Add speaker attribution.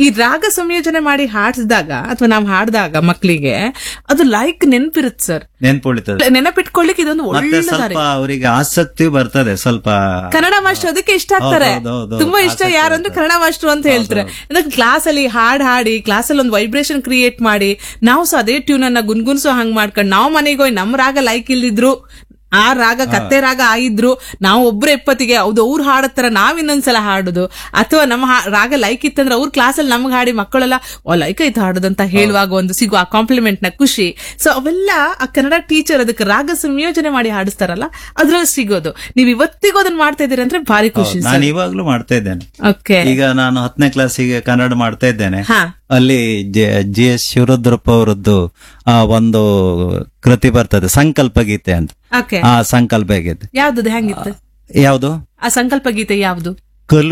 Speaker 1: ಈ ರಾಗ ಸಂಯೋಜನೆ ಮಾಡಿ ಹಾಡಿಸಿದಾಗ ಅಥವಾ ನಾವು ಹಾಡಿದಾಗ ಮಕ್ಕಳಿಗೆ ಅದು ಲೈಕ್ ನೆನ್ಪಿರುತ್ತೆ ಸರ್
Speaker 2: ನೆನ್ಪುಳಿತದೆ
Speaker 1: ನೆನಪಿಟ್ಕೊಳ್ಳಿಕ್ಕೆ ಇದೊಂದು
Speaker 2: ಮತ್ತೆ
Speaker 1: ಒಳ್ಳೆ ದಾರಿ
Speaker 2: ಸ್ವಲ್ಪ ಅವರಿಗೆ ಆಸಕ್ತಿ ಬರ್ತದೆ ಸ್ವಲ್ಪ
Speaker 1: ಕನ್ನಡ ಮಾಸ್ಟರ್ ಅದಕ್ಕೆ ಇಷ್ಟ ಆಗ್ತಾರೆ
Speaker 2: ಹೌದು, ಹೌದು, ಹೌದು.
Speaker 1: ತುಂಬಾ ಇಷ್ಟ
Speaker 2: ಆಸಕ್ತಿ
Speaker 1: ಯಾರು ಅಂದ್ರೆ
Speaker 2: ಇರುತ್ತೆ.
Speaker 1: ಕನ್ನಡ ಮಾಸ್ಟರ್ ಅಂತ ಹೇಳ್ತಾರೆ ಅದಕ್ಕೆ ಕ್ಲಾಸ್ ಅಲ್ಲಿ ಹಾಡ್ ಹಾಡಿ ಕ್ಲಾಸ್ ಅಲ್ಲಿ ಒಂದು ವೈಬ್ರೇಷನ್ ಕ್ರಿಯೇಟ್ ಮಾಡಿ ನಾವು ಸಹ ಅದೇ ಟ್ಯೂನ್ ಅನ್ನ ಗುನ್ಗುನ್ಸೋ ಹಂಗ್ ಮಾಡ್ಕೊಂಡು ನಾವು ಮನೆಗೆ ಹೋಗಿ ನಮ್ ರಾಗ ಲೈಕ್ ಇಲ್ದಿದ್ರು ಆ ರಾಗ ಕತ್ತೆ ರಾಗ ಆಯಿದ್ರು ನಾವು ಒಬ್ರು ಎಪ್ಪತ್ತಿಗೆ ಹೌದು ಅವ್ರು ಹಾಡತ್ತರ ನಾವ್ ಇನ್ನೊಂದ್ಸಲ ಹಾಡುದು ಅಥವಾ ನಮ್ಮ ಹಾ- ರಾಗ ಲೈಕ್ ಇತ್ತಂದ್ರೆ ಅವ್ರ ಕ್ಲಾಸಲ್ಲಿ ನಮ್ಗೆ ಹಾಡಿ ಮಕ್ಕಳೆಲ್ಲ ಓ ಲೈಕ್ ಆಯ್ತು ಹಾಡುದು ಅಂತ ಹೇಳುವಾಗ ಒಂದು ಸಿಗುವ ಆ ಕಾಂಪ್ಲಿಮೆಂಟ್ ನ ಖುಷಿ ಸೊ ಅವೆಲ್ಲ ಆ ಕನ್ನಡ ಟೀಚರ್ ಅದಕ್ಕೆ ರಾಗ ಸಂಯೋಜನೆ ಮಾಡಿ ಹಾಡಿಸ್ತಾರಲ್ಲ ಅದ್ರಲ್ಲಿ ಸಿಗೋದು ನೀವ್ ಇವತ್ತಿಗೂ ಅದನ್ನ ಮಾಡ್ತಾ ಇದೀರಿ ಅಂದ್ರೆ ಭಾರಿ ಖುಷಿ
Speaker 2: ನಾನು ಇವಾಗ್ಲೂ ಮಾಡ್ತಾ ಇದ್ದೇನೆ
Speaker 1: ಓಕೆ
Speaker 2: ಈಗ ನಾನು ಹತ್ತನೇ ಕ್ಲಾಸಿಗೆ ಕನ್ನಡ ಮಾಡ್ತಾ ಇದ್ದೇನೆ
Speaker 1: ಹಾ
Speaker 2: ಅಲ್ಲಿ ಜಿ ಎಸ್ ಶಿವರುದ್ರಪ್ಪ ಅವರದ್ದು ಆ ಒಂದು ಕೃತಿ ಬರ್ತದೆ ಸಂಕಲ್ಪ ಗೀತೆ ಅಂತ
Speaker 1: ಓಕೆ
Speaker 2: ಆ ಸಂಕಲ್ಪ ಗೀತೆ
Speaker 1: ಯಾವ್ದು ಹೆಂಗಿತ್ತು
Speaker 2: ಯಾವುದು
Speaker 1: ಆ ಸಂಕಲ್ಪ ಗೀತೆ ಯಾವ್ದು
Speaker 2: ಕಲು